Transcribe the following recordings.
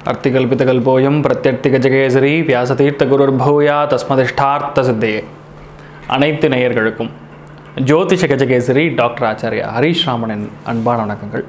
அர்த்திகல்பிதகல்போயம் பிரத்யர்த்திகஜகேசரி வியாசதீர்த்த குருர்பூயா தஸ்மதிஷ்டார்த்த சித்தையே அனைத்து நேயர்களுக்கும் ஜோதிஷ கஜகேசரி டாக்டர் ஆச்சாரியா ஹரீஷ் ராமனின் அன்பான வணக்கங்கள்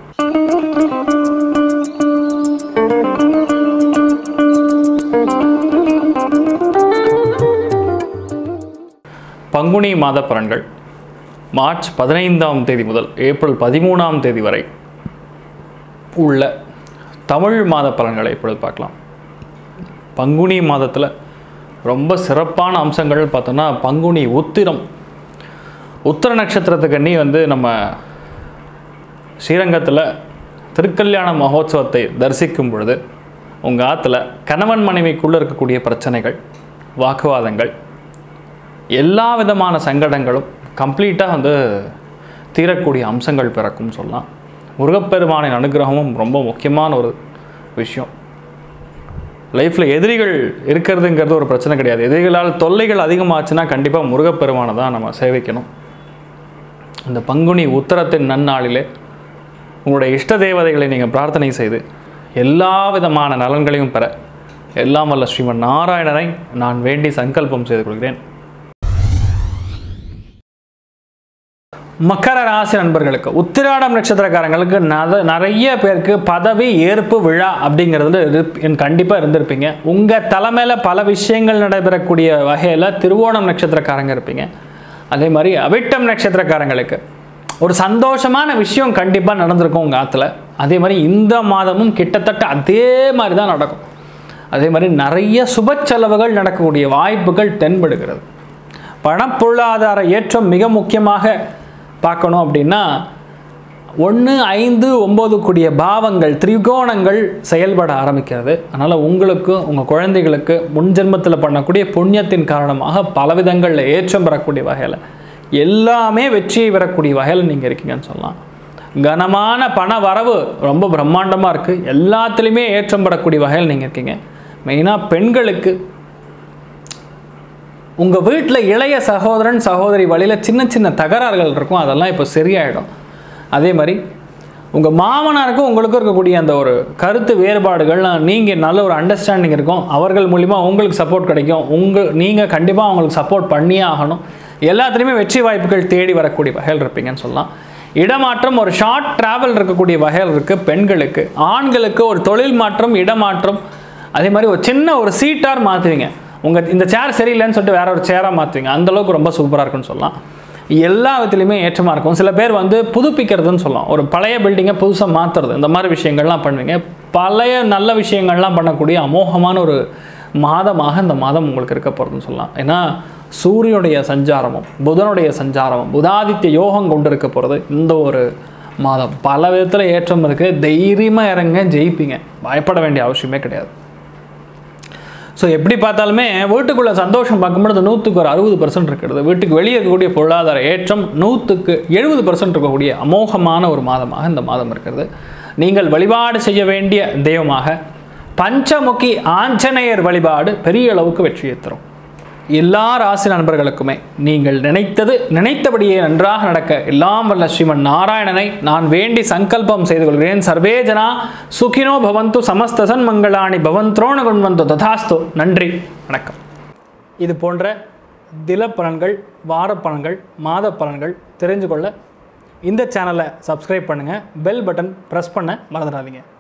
பங்குனி மாத பலன்கள் மார்ச் பதினைந்தாம் தேதி முதல் ஏப்ரல் பதிமூணாம் தேதி வரை உள்ள தமிழ் மாத பலன்களை இப்பொழுது பார்க்கலாம் பங்குனி மாதத்தில் ரொம்ப சிறப்பான அம்சங்கள் பார்த்தோன்னா பங்குனி உத்திரம் உத்திர நட்சத்திரத்துக்கு வந்து நம்ம ஸ்ரீரங்கத்தில் திருக்கல்யாண மகோத்சவத்தை தரிசிக்கும் பொழுது உங்கள் ஆற்றுல கணவன் மனைவிக்குள்ளே இருக்கக்கூடிய பிரச்சனைகள் வாக்குவாதங்கள் எல்லா விதமான சங்கடங்களும் கம்ப்ளீட்டாக வந்து தீரக்கூடிய அம்சங்கள் பிறக்கும் சொல்லலாம் முருகப்பெருமானின் அனுகிரகமும் ரொம்ப முக்கியமான ஒரு விஷயம் லைஃப்பில் எதிரிகள் இருக்கிறதுங்கிறது ஒரு பிரச்சனை கிடையாது எதிரிகளால் தொல்லைகள் அதிகமாச்சுன்னா கண்டிப்பாக முருகப்பெருமானை தான் நம்ம சேவிக்கணும் இந்த பங்குனி உத்தரத்தின் நன்னாளிலே உங்களுடைய இஷ்ட தேவதைகளை நீங்கள் பிரார்த்தனை செய்து எல்லா விதமான நலன்களையும் பெற எல்லாம் வல்ல ஸ்ரீமன் நாராயணனை நான் வேண்டி சங்கல்பம் செய்து கொள்கிறேன் மக்கர ராசி நண்பர்களுக்கு உத்திராடம் நட்சத்திரக்காரங்களுக்கு நத நிறைய பேருக்கு பதவி ஏற்பு விழா அப்படிங்கிறது கண்டிப்பாக இருந்திருப்பீங்க உங்கள் தலைமையில் பல விஷயங்கள் நடைபெறக்கூடிய வகையில் திருவோணம் நட்சத்திரக்காரங்க இருப்பீங்க அதே மாதிரி அவிட்டம் நட்சத்திரக்காரங்களுக்கு ஒரு சந்தோஷமான விஷயம் கண்டிப்பாக நடந்திருக்கும் உங்கள் ஆற்றுல அதே மாதிரி இந்த மாதமும் கிட்டத்தட்ட அதே மாதிரி தான் நடக்கும் அதே மாதிரி நிறைய சுப செலவுகள் நடக்கக்கூடிய வாய்ப்புகள் தென்படுகிறது பணப்பொருளாதார ஏற்றம் மிக முக்கியமாக பார்க்கணும் அப்படின்னா ஒன்று ஐந்து ஒம்பது கூடிய பாவங்கள் திரிகோணங்கள் செயல்பட ஆரம்பிக்கிறது அதனால் உங்களுக்கு உங்கள் குழந்தைகளுக்கு முன் ஜென்மத்தில் பண்ணக்கூடிய புண்ணியத்தின் காரணமாக பலவிதங்களில் ஏற்றம் பெறக்கூடிய வகையில் எல்லாமே வெற்றியை பெறக்கூடிய வகையில் நீங்கள் இருக்கீங்கன்னு சொல்லலாம் கனமான பண வரவு ரொம்ப பிரம்மாண்டமாக இருக்குது எல்லாத்துலேயுமே ஏற்றம் பெறக்கூடிய வகையில் நீங்கள் இருக்கீங்க மெயினாக பெண்களுக்கு உங்கள் வீட்டில் இளைய சகோதரன் சகோதரி வழியில் சின்ன சின்ன தகராறுகள் இருக்கும் அதெல்லாம் இப்போ சரியாயிடும் அதே மாதிரி உங்கள் மாமனாருக்கும் உங்களுக்கும் இருக்கக்கூடிய அந்த ஒரு கருத்து வேறுபாடுகள்லாம் நீங்கள் நல்ல ஒரு அண்டர்ஸ்டாண்டிங் இருக்கும் அவர்கள் மூலிமா உங்களுக்கு சப்போர்ட் கிடைக்கும் உங்கள் நீங்கள் கண்டிப்பாக அவங்களுக்கு சப்போர்ட் பண்ணியே ஆகணும் எல்லாத்துலேயுமே வெற்றி வாய்ப்புகள் தேடி வரக்கூடிய வகையில் இருப்பீங்கன்னு சொல்லலாம் இடமாற்றம் ஒரு ஷார்ட் ட்ராவல் இருக்கக்கூடிய வகையில் இருக்குது பெண்களுக்கு ஆண்களுக்கு ஒரு தொழில் மாற்றம் இடமாற்றம் அதே மாதிரி ஒரு சின்ன ஒரு சீட்டார் மாற்றுவீங்க உங்கள் இந்த சேர் சரியில்லைன்னு சொல்லிட்டு வேற ஒரு சேராக மாற்றுவீங்க அந்தளவுக்கு ரொம்ப சூப்பராக இருக்குன்னு சொல்லலாம் எல்லா விதத்துலையுமே ஏற்றமாக இருக்கும் சில பேர் வந்து புதுப்பிக்கிறதுன்னு சொல்லலாம் ஒரு பழைய பில்டிங்கை புதுசாக மாற்றுறது இந்த மாதிரி விஷயங்கள்லாம் பண்ணுவீங்க பழைய நல்ல விஷயங்கள்லாம் பண்ணக்கூடிய அமோகமான ஒரு மாதமாக இந்த மாதம் உங்களுக்கு இருக்க போகிறதுன்னு சொல்லலாம் ஏன்னா சூரியனுடைய சஞ்சாரமும் புதனுடைய சஞ்சாரமும் புதாதித்ய யோகம் கொண்டு இருக்க போகிறது இந்த ஒரு மாதம் பல விதத்தில் ஏற்றம் இருக்குது தைரியமாக இறங்க ஜெயிப்பீங்க பயப்பட வேண்டிய அவசியமே கிடையாது ஸோ எப்படி பார்த்தாலுமே வீட்டுக்குள்ளே சந்தோஷம் பார்க்கும்பொழுது நூற்றுக்கு ஒரு அறுபது பர்சன்ட் இருக்கிறது வீட்டுக்கு வெளியே இருக்கக்கூடிய பொருளாதார ஏற்றம் நூற்றுக்கு எழுபது பர்சன்ட் இருக்கக்கூடிய அமோகமான ஒரு மாதமாக இந்த மாதம் இருக்கிறது நீங்கள் வழிபாடு செய்ய வேண்டிய தெய்வமாக பஞ்சமுகி ஆஞ்சநேயர் வழிபாடு பெரிய அளவுக்கு வெற்றியை தரும் எல்லா ராசி நண்பர்களுக்குமே நீங்கள் நினைத்தது நினைத்தபடியே நன்றாக நடக்க எல்லாம் வல்ல ஸ்ரீமன் நாராயணனை நான் வேண்டி சங்கல்பம் செய்து கொள்கிறேன் சர்வே ஜனா சுகினோ பவந்து சமஸ்தசன் மங்களாணி பவந்த்ரோண குண்வந்தோ ததாஸ்து நன்றி வணக்கம் இது போன்ற தில பலன்கள் வார பலன்கள் மாத பலன்கள் தெரிஞ்சு கொள்ள இந்த சேனலை சப்ஸ்கிரைப் பண்ணுங்கள் பெல் பட்டன் ப்ரெஸ் பண்ண மறந்துடாதீங்க